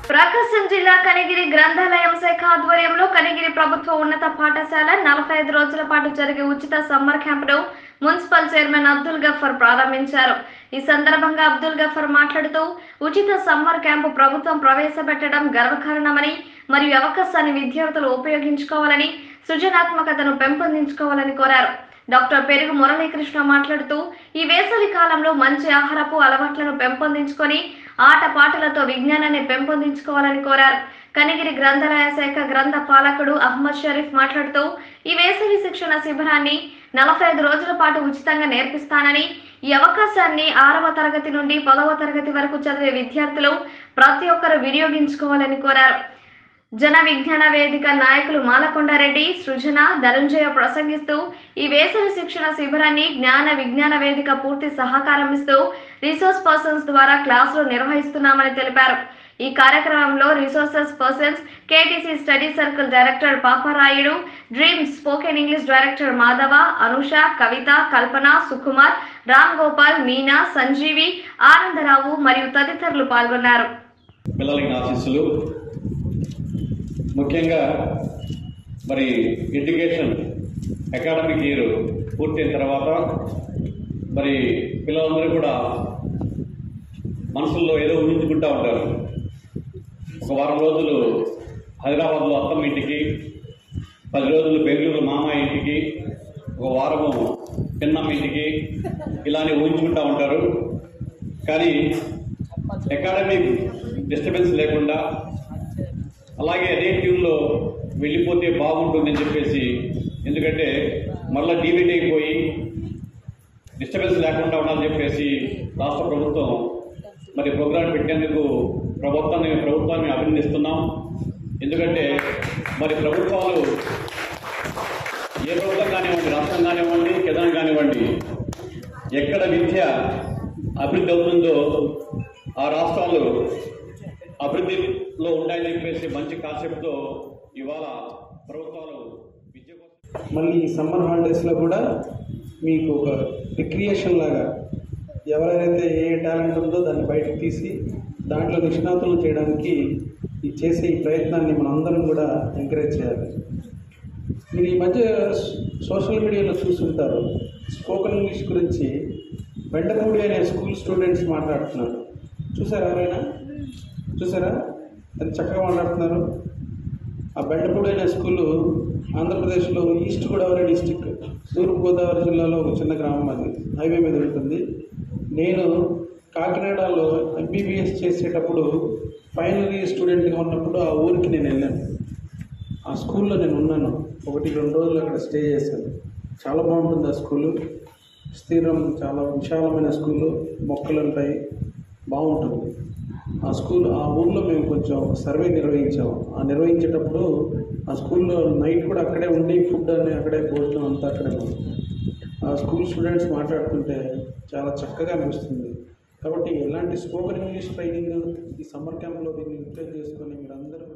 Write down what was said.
ప్రకాశం జిల్లా కనిగిరి గ్రంథాలయం శాఖ ఆధ్వర్యంలో కనిగిరి ప్రభుత్వ ఉన్నత పాఠశాల నలభై ఐదు రోజుల పాటు జరిగే ఉచిత సమ్మర్ క్యాంపును మున్సిపల్ చైర్మన్ అబ్దుల్ గఫర్ ప్రారంభించారు ఈ సందర్భంగా అబ్దుల్ గఫర్ మాట్లాడుతూ ఉచిత సమ్మర్ క్యాంపు ప్రభుత్వం ప్రవేశపెట్టడం గర్వకారణమని మరియు అవకాశాన్ని విద్యార్థులు ఉపయోగించుకోవాలని సృజనాత్మకతను పెంపొందించుకోవాలని కోరారు డాక్టర్ పెరుగు మురళీకృష్ణ మాట్లాడుతూ ఈ వేసవి కాలంలో మంచి ఆహారపు అలవాట్లను పెంపొందించుకొని ఆట పాటలతో విజ్ఞానాన్ని పెంపొందించుకోవాలని కోరారు కనిగిరి గ్రంథాలయ శాఖ గ్రంథ పాలకుడు అహ్మద్ షరీఫ్ మాట్లాడుతూ ఈ వేసవి శిక్షణ శిబిరాన్ని నలభై ఐదు రోజుల పాటు ఉచితంగా నేర్పిస్తానని ఈ అవకాశాన్ని ఆరవ తరగతి నుండి పదవ తరగతి వరకు చదివే విద్యార్థులు ప్రతి ఒక్కరు వినియోగించుకోవాలని కోరారు జన విజ్ఞాన వేదిక నాయకులు మాలకొండారెడ్డి సృజన ధనంజయ ప్రసంగిస్తూ ఈ వేసవి శిక్షణ శిబిరాన్ని జ్ఞాన విజ్ఞాన వేదిక పూర్తి సహకారం ఇస్తూ రిసోర్స్ పర్సన్స్ ద్వారా క్లాసులు నిర్వహిస్తున్నామని తెలిపారు ఈ కార్యక్రమంలో resources persons KTC study circle director Paparayudu dream spoken English director Madhava Anusha Kavitha Kalpana Sukumar Ram Gopal Meena Sanjeevi Anandarao మరియు తదితరులు పాల్గొన్నారు పిల్లలకి నా ఆశీస్సులు ముఖ్యంగా మరి ఎడ్యుకేషన్ అకాడమిక్ ఇయర్ పూర్తయిన తర్వాత మరి పిల్లలందరూ కూడా మనసుల్లో ఏదో ఊహించుకుంటూ ఉంటారు ఒక వారం రోజులు హైదరాబాద్లో అత్తమ్మ ఇంటికి పది రోజులు బెంగళూరు మామ ఇంటికి ఒక వారము పిన్నమ్మ ఇంటికి ఇలానే ఊహించుకుంటూ ఉంటారు కానీ అకాడమిక్ డిస్టర్బెన్స్ లేకుండా అలాగే అదే ట్యూన్లో వెళ్ళిపోతే బాగుంటుందని చెప్పేసి ఎందుకంటే మళ్ళీ డీవీటీ అయిపోయి డిస్టర్బెన్స్ లేకుండా ఉండాలని చెప్పేసి రాష్ట్ర ప్రభుత్వం మరి ప్రోగ్రాం పెట్టేందుకు ప్రభుత్వాన్ని ప్రభుత్వాన్ని అభినందిస్తున్నాం ఎందుకంటే మరి ప్రభుత్వాలు ఏ ప్రభుత్వం కానివ్వండి రాష్ట్రం కానివ్వండి కేంద్రం కానివ్వండి ఎక్కడ విద్య అభివృద్ధి అవుతుందో ఆ రాష్ట్రాలు అభివృద్ధిలో ఉంటాయని చెప్పేసి మంచి కాన్సెప్ట్తో ఇవాళ ప్రభుత్వాలు విద్య కోసం మళ్ళీ ఈ సమ్మర్ హాలిడేస్లో కూడా మీకు ఒక రిక్రియేషన్ లాగా ఎవరైతే ఏ టాలెంట్ ఉందో దాన్ని బయటకు తీసి దాంట్లో నిష్ణాతులు చేయడానికి ఈ చేసే ఈ ప్రయత్నాన్ని మనందరం కూడా ఎంకరేజ్ చేయాలి మీరు ఈ మధ్య సోషల్ మీడియాలో చూసుంటారు స్పోకెన్ ఇంగ్లీష్ గురించి బెండపూడి అనే స్కూల్ స్టూడెంట్స్ మాట్లాడుతున్నారు చూసారా ఎవరైనా చూసారా ఎంత చక్కగా మాట్లాడుతున్నారు ఆ బెండపూడి అనే స్కూలు ఆంధ్రప్రదేశ్లో ఈస్ట్ గోదావరి డిస్టిక్ తూర్పు గోదావరి జిల్లాలో ఒక చిన్న గ్రామం అది హైవే మీద ఉంటుంది నేను కాకినాడలో ఎంబీబీఎస్ చేసేటప్పుడు ఫైనల్ ఇయర్ స్టూడెంట్గా ఉన్నప్పుడు ఆ ఊరికి నేను వెళ్ళాను ఆ స్కూల్లో నేను ఉన్నాను ఒకటి రెండు రోజులు అక్కడ స్టే చేశాను చాలా బాగుంటుంది ఆ స్కూలు స్థిరం చాలా విశాలమైన స్కూలు మొక్కలు ఉంటాయి బాగుంటుంది ఆ స్కూల్ ఆ ఊర్లో మేము కొంచెం సర్వే నిర్వహించాము ఆ నిర్వహించేటప్పుడు ఆ స్కూల్లో నైట్ కూడా అక్కడే ఉండి ఫుడ్ అన్ని అక్కడే భోజనం అంతా అక్కడే ఉంది ఆ స్కూల్ స్టూడెంట్స్ మాట్లాడుతుంటే చాలా చక్కగా అనిపిస్తుంది కాబట్టి ఎలాంటి స్పోకెన్ ఇంగ్లీష్ ట్రైనింగ్ ఈ సమ్మర్ క్యాంప్లో దీన్ని యూటిలైజ్ చేసుకొని మీరందరూ